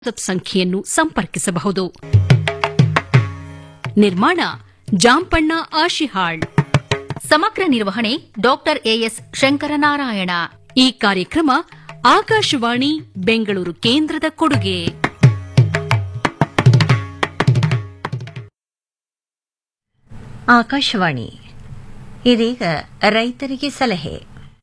WhatsApp ಸಂಖ್ಯೆಯನ್ನು ಸಂಪರ್ಕಿಸಬಹುದು ನಿರ್ಮಾಣ ಜಾಂಪಣ್ಣ ಆಶಿಹಾಳ್ ಸಮಗ್ರ ನಿರ್ವಹಣೆ ಡಾಕ್ಟರ್ ಎಎಸ್ ಶಂಕರನಾರಾಯಣ ಈ ಕಾರ್ಯಕ್ರಮ ಆಕಾಶವಾಣಿ ಬೆಂಗಳೂರು ಕೇಂದ್ರದ ಕೊಡುಗೆ ಆಕಾಶವಾಣಿ ಇದೀಗ ರೈತರಿಗೆ ಸಲಹೆ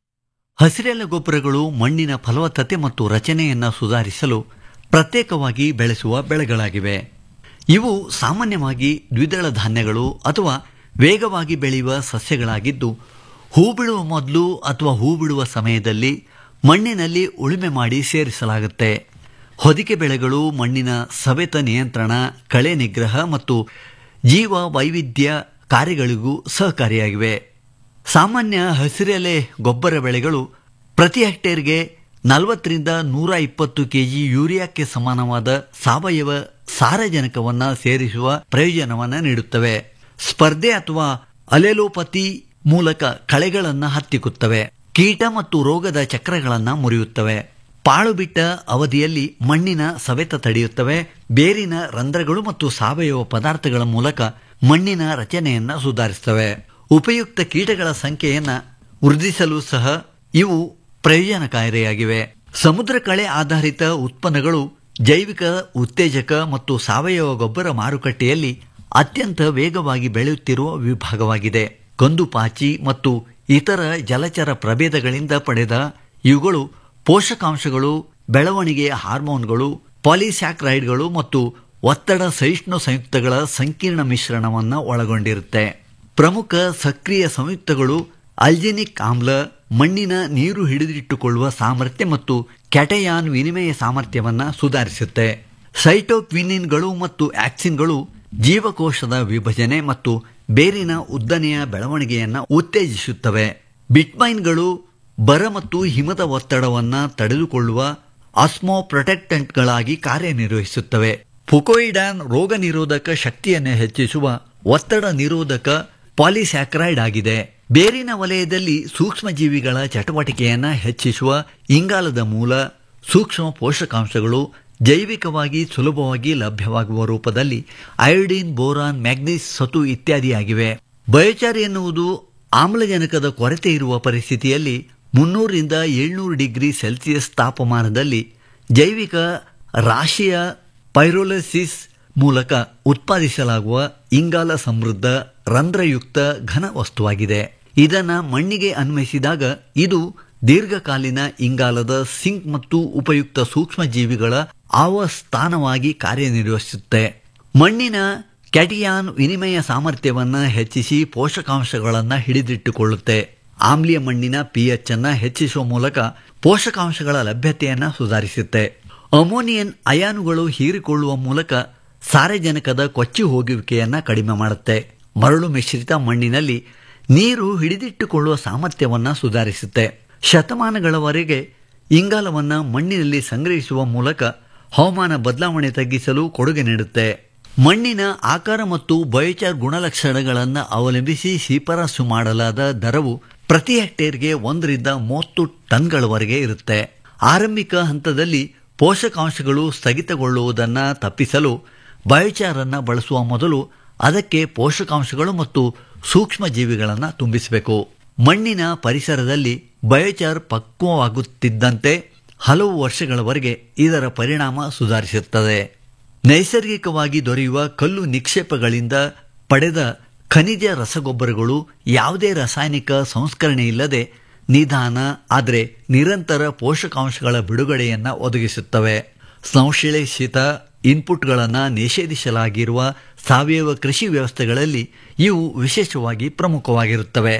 ಹಸಿರೆಲೆ ಗೊಬ್ಬರಗಳು ಮಣ್ಣಿನ ಫಲವತ್ತತೆ ಮತ್ತು ರಚನೆಯನ್ನು ಸುಧಾರಿಸಲು ಪ್ರತ್ಯೇಕವಾಗಿ ಬೆಳೆಸುವ ಬೆಳೆಗಳಾಗಿವೆ ಇವು ಸಾಮಾನ್ಯವಾಗಿ ದ್ವಿದಳ ಧಾನ್ಯಗಳು ಅಥವಾ ವೇಗವಾಗಿ ಬೆಳೆಯುವ ಸಸ್ಯಗಳಾಗಿದ್ದು ಹೂ ಬಿಡುವ ಮೊದಲು ಅಥವಾ ಹೂ ಬಿಡುವ ಸಮಯದಲ್ಲಿ ಮಣ್ಣಿನಲ್ಲಿ ಉಳುಮೆ ಮಾಡಿ ಸೇರಿಸಲಾಗುತ್ತೆ ಹೊದಿಕೆ ಬೆಳೆಗಳು ಮಣ್ಣಿನ ಸವೆತ ನಿಯಂತ್ರಣ ಕಳೆ ನಿಗ್ರಹ ಮತ್ತು ಜೀವ ವೈವಿಧ್ಯ ಕಾರ್ಯಗಳಿಗೂ ಸಹಕಾರಿಯಾಗಿವೆ ಸಾಮಾನ್ಯ ಹಸಿರೆಲೆ ಗೊಬ್ಬರ ಬೆಳೆಗಳು ಪ್ರತಿ ಹೆಕ್ಟೇರ್ಗೆ ನಲವತ್ತರಿಂದ ನೂರ ಇಪ್ಪತ್ತು ಕೆಜಿ ಯೂರಿಯಾಕ್ಕೆ ಸಮಾನವಾದ ಸಾವಯವ ಸಾರಜನಕವನ್ನು ಸೇರಿಸುವ ಪ್ರಯೋಜನವನ್ನು ನೀಡುತ್ತವೆ ಸ್ಪರ್ಧೆ ಅಥವಾ ಅಲೆಲೋಪತಿ ಮೂಲಕ ಕಳೆಗಳನ್ನು ಹತ್ತಿಕ್ಕುತ್ತವೆ ಕೀಟ ಮತ್ತು ರೋಗದ ಚಕ್ರಗಳನ್ನು ಮುರಿಯುತ್ತವೆ ಪಾಳು ಬಿಟ್ಟ ಅವಧಿಯಲ್ಲಿ ಮಣ್ಣಿನ ಸವೆತ ತಡೆಯುತ್ತವೆ ಬೇರಿನ ರಂಧ್ರಗಳು ಮತ್ತು ಸಾವಯವ ಪದಾರ್ಥಗಳ ಮೂಲಕ ಮಣ್ಣಿನ ರಚನೆಯನ್ನು ಸುಧಾರಿಸುತ್ತವೆ ಉಪಯುಕ್ತ ಕೀಟಗಳ ಸಂಖ್ಯೆಯನ್ನು ವೃದ್ಧಿಸಲು ಸಹ ಇವು ಪ್ರಯೋಜನಕಾರಿಯಾಗಿವೆ ಸಮುದ್ರ ಕಳೆ ಆಧಾರಿತ ಉತ್ಪನ್ನಗಳು ಜೈವಿಕ ಉತ್ತೇಜಕ ಮತ್ತು ಸಾವಯವ ಗೊಬ್ಬರ ಮಾರುಕಟ್ಟೆಯಲ್ಲಿ ಅತ್ಯಂತ ವೇಗವಾಗಿ ಬೆಳೆಯುತ್ತಿರುವ ವಿಭಾಗವಾಗಿದೆ ಕಂದುಪಾಚಿ ಮತ್ತು ಇತರ ಜಲಚರ ಪ್ರಭೇದಗಳಿಂದ ಪಡೆದ ಇವುಗಳು ಪೋಷಕಾಂಶಗಳು ಬೆಳವಣಿಗೆಯ ಹಾರ್ಮೋನ್ಗಳು ಪಾಲಿಸ್ಯಾಕ್ರೈಡ್ಗಳು ಮತ್ತು ಒತ್ತಡ ಸಹಿಷ್ಣು ಸಂಯುಕ್ತಗಳ ಸಂಕೀರ್ಣ ಮಿಶ್ರಣವನ್ನು ಒಳಗೊಂಡಿರುತ್ತೆ ಪ್ರಮುಖ ಸಕ್ರಿಯ ಸಂಯುಕ್ತಗಳು ಅಲ್ಜೆನಿಕ್ ಆಮ್ಲ ಮಣ್ಣಿನ ನೀರು ಹಿಡಿದಿಟ್ಟುಕೊಳ್ಳುವ ಸಾಮರ್ಥ್ಯ ಮತ್ತು ಕ್ಯಾಟಯಾನ್ ವಿನಿಮಯ ಸಾಮರ್ಥ್ಯವನ್ನು ಸುಧಾರಿಸುತ್ತೆ ಸೈಟೋಕ್ವಿನಿನ್ಗಳು ಮತ್ತು ಆಕ್ಸಿನ್ಗಳು ಜೀವಕೋಶದ ವಿಭಜನೆ ಮತ್ತು ಬೇರಿನ ಉದ್ದನೆಯ ಬೆಳವಣಿಗೆಯನ್ನು ಉತ್ತೇಜಿಸುತ್ತವೆ ಬಿಟ್ಮೈನ್ಗಳು ಬರ ಮತ್ತು ಹಿಮದ ಒತ್ತಡವನ್ನು ತಡೆದುಕೊಳ್ಳುವ ಆಸ್ಮೋ ಪ್ರೊಟೆಕ್ಟೆಂಟ್ಗಳಾಗಿ ಕಾರ್ಯನಿರ್ವಹಿಸುತ್ತವೆ ಫುಕೋಯಿಡಾನ್ ರೋಗ ನಿರೋಧಕ ಶಕ್ತಿಯನ್ನು ಹೆಚ್ಚಿಸುವ ಒತ್ತಡ ನಿರೋಧಕ ಪಾಲಿಸ್ಯಾಕ್ರೈಡ್ ಆಗಿದೆ ಬೇರಿನ ವಲಯದಲ್ಲಿ ಸೂಕ್ಷ್ಮಜೀವಿಗಳ ಚಟುವಟಿಕೆಯನ್ನು ಹೆಚ್ಚಿಸುವ ಇಂಗಾಲದ ಮೂಲ ಸೂಕ್ಷ್ಮ ಪೋಷಕಾಂಶಗಳು ಜೈವಿಕವಾಗಿ ಸುಲಭವಾಗಿ ಲಭ್ಯವಾಗುವ ರೂಪದಲ್ಲಿ ಅಯೋಡಿನ್ ಬೋರಾನ್ ಮ್ಯಾಗ್ನೀಸ್ ಸತು ಇತ್ಯಾದಿಯಾಗಿವೆ ಬಯೋಚಾರ್ ಎನ್ನುವುದು ಆಮ್ಲಜನಕದ ಕೊರತೆ ಇರುವ ಪರಿಸ್ಥಿತಿಯಲ್ಲಿ ಮುನ್ನೂರರಿಂದ ಏಳ್ನೂರು ಡಿಗ್ರಿ ಸೆಲ್ಸಿಯಸ್ ತಾಪಮಾನದಲ್ಲಿ ಜೈವಿಕ ರಾಶಿಯ ಪೈರೋಲಿಸಿಸ್ ಮೂಲಕ ಉತ್ಪಾದಿಸಲಾಗುವ ಇಂಗಾಲ ಸಮೃದ್ಧ ರಂಧ್ರಯುಕ್ತ ಘನ ವಸ್ತುವಾಗಿದೆ ಇದನ್ನು ಮಣ್ಣಿಗೆ ಅನ್ವಯಿಸಿದಾಗ ಇದು ದೀರ್ಘಕಾಲೀನ ಇಂಗಾಲದ ಸಿಂಕ್ ಮತ್ತು ಉಪಯುಕ್ತ ಸೂಕ್ಷ್ಮಜೀವಿಗಳ ಆವಸ್ಥಾನವಾಗಿ ಕಾರ್ಯನಿರ್ವಹಿಸುತ್ತೆ ಮಣ್ಣಿನ ಕ್ಯಾಟಿಯಾನ್ ವಿನಿಮಯ ಸಾಮರ್ಥ್ಯವನ್ನು ಹೆಚ್ಚಿಸಿ ಪೋಷಕಾಂಶಗಳನ್ನು ಹಿಡಿದಿಟ್ಟುಕೊಳ್ಳುತ್ತೆ ಆಮ್ಲೀಯ ಮಣ್ಣಿನ ಪಿಎಚ್ ಅನ್ನು ಹೆಚ್ಚಿಸುವ ಮೂಲಕ ಪೋಷಕಾಂಶಗಳ ಲಭ್ಯತೆಯನ್ನು ಸುಧಾರಿಸುತ್ತೆ ಅಮೋನಿಯನ್ ಅಯಾನುಗಳು ಹೀರಿಕೊಳ್ಳುವ ಮೂಲಕ ಸಾರಜನಕದ ಕೊಚ್ಚಿ ಹೋಗುವಿಕೆಯನ್ನು ಕಡಿಮೆ ಮಾಡುತ್ತೆ ಮರಳು ಮಿಶ್ರಿತ ಮಣ್ಣಿನಲ್ಲಿ ನೀರು ಹಿಡಿದಿಟ್ಟುಕೊಳ್ಳುವ ಸಾಮರ್ಥ್ಯವನ್ನು ಸುಧಾರಿಸುತ್ತೆ ಶತಮಾನಗಳವರೆಗೆ ಇಂಗಾಲವನ್ನು ಮಣ್ಣಿನಲ್ಲಿ ಸಂಗ್ರಹಿಸುವ ಮೂಲಕ ಹವಾಮಾನ ಬದಲಾವಣೆ ತಗ್ಗಿಸಲು ಕೊಡುಗೆ ನೀಡುತ್ತೆ ಮಣ್ಣಿನ ಆಕಾರ ಮತ್ತು ಬಯೋಚಾರ್ ಗುಣಲಕ್ಷಣಗಳನ್ನು ಅವಲಂಬಿಸಿ ಶಿಫಾರಸು ಮಾಡಲಾದ ದರವು ಪ್ರತಿ ಹೆಕ್ಟೇರ್ಗೆ ಒಂದರಿಂದ ಮೂವತ್ತು ಟನ್ಗಳವರೆಗೆ ಇರುತ್ತೆ ಆರಂಭಿಕ ಹಂತದಲ್ಲಿ ಪೋಷಕಾಂಶಗಳು ಸ್ಥಗಿತಗೊಳ್ಳುವುದನ್ನು ತಪ್ಪಿಸಲು ಬಯೋಚಾರನ್ನು ಬಳಸುವ ಮೊದಲು ಅದಕ್ಕೆ ಪೋಷಕಾಂಶಗಳು ಮತ್ತು ಸೂಕ್ಷ್ಮ ಜೀವಿಗಳನ್ನು ತುಂಬಿಸಬೇಕು ಮಣ್ಣಿನ ಪರಿಸರದಲ್ಲಿ ಬಯೋಚಾರ್ ಪಕ್ವವಾಗುತ್ತಿದ್ದಂತೆ ಹಲವು ವರ್ಷಗಳವರೆಗೆ ಇದರ ಪರಿಣಾಮ ಸುಧಾರಿಸುತ್ತದೆ ನೈಸರ್ಗಿಕವಾಗಿ ದೊರೆಯುವ ಕಲ್ಲು ನಿಕ್ಷೇಪಗಳಿಂದ ಪಡೆದ ಖನಿಜ ರಸಗೊಬ್ಬರಗಳು ಯಾವುದೇ ರಾಸಾಯನಿಕ ಸಂಸ್ಕರಣೆ ಇಲ್ಲದೆ ನಿಧಾನ ಆದರೆ ನಿರಂತರ ಪೋಷಕಾಂಶಗಳ ಬಿಡುಗಡೆಯನ್ನು ಒದಗಿಸುತ್ತವೆ ಸಂಶ್ಲೇಷಿತ ಇನ್ಪುಟ್ಗಳನ್ನು ನಿಷೇಧಿಸಲಾಗಿರುವ ಸಾವಯವ ಕೃಷಿ ವ್ಯವಸ್ಥೆಗಳಲ್ಲಿ ಇವು ವಿಶೇಷವಾಗಿ ಪ್ರಮುಖವಾಗಿರುತ್ತವೆ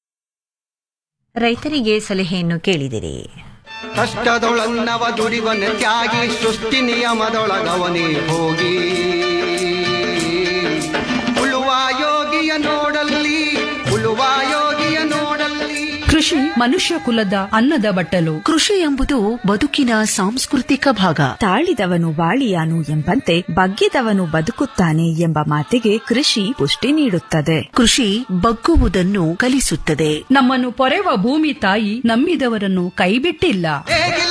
ರೈತರಿಗೆ ಸಲಹೆಯನ್ನು ಕೇಳಿದಿರಿ ಕಷ್ಟದೊಳನ್ನವ ದುಡಿವನ ತ್ಯಾಗಿ ಸೃಷ್ಟಿ ನಿಯಮದೊಳಗವನೇ ಹೋಗಿ ಉಳುವ ಯೋಗಿಯ ನೋಡಲ್ಲಿ ಉಳುವ ಯೋಗಿಯ ನೋಡಲ್ಲಿ ಕೃಷಿ ಮನುಷ್ಯ ಕುಲದ ಅನ್ನದ ಬಟ್ಟಲು ಕೃಷಿ ಎಂಬುದು ಬದುಕಿನ ಸಾಂಸ್ಕೃತಿಕ ಭಾಗ ತಾಳಿದವನು ಬಾಳಿಯಾನು ಎಂಬಂತೆ ಬಗ್ಗಿದವನು ಬದುಕುತ್ತಾನೆ ಎಂಬ ಮಾತಿಗೆ ಕೃಷಿ ಪುಷ್ಟಿ ನೀಡುತ್ತದೆ ಕೃಷಿ ಬಗ್ಗುವುದನ್ನು ಕಲಿಸುತ್ತದೆ ನಮ್ಮನ್ನು ಪೊರೆವ ಭೂಮಿ ತಾಯಿ ನಂಬಿದವರನ್ನು ಕೈಬಿಟ್ಟಿಲ್ಲ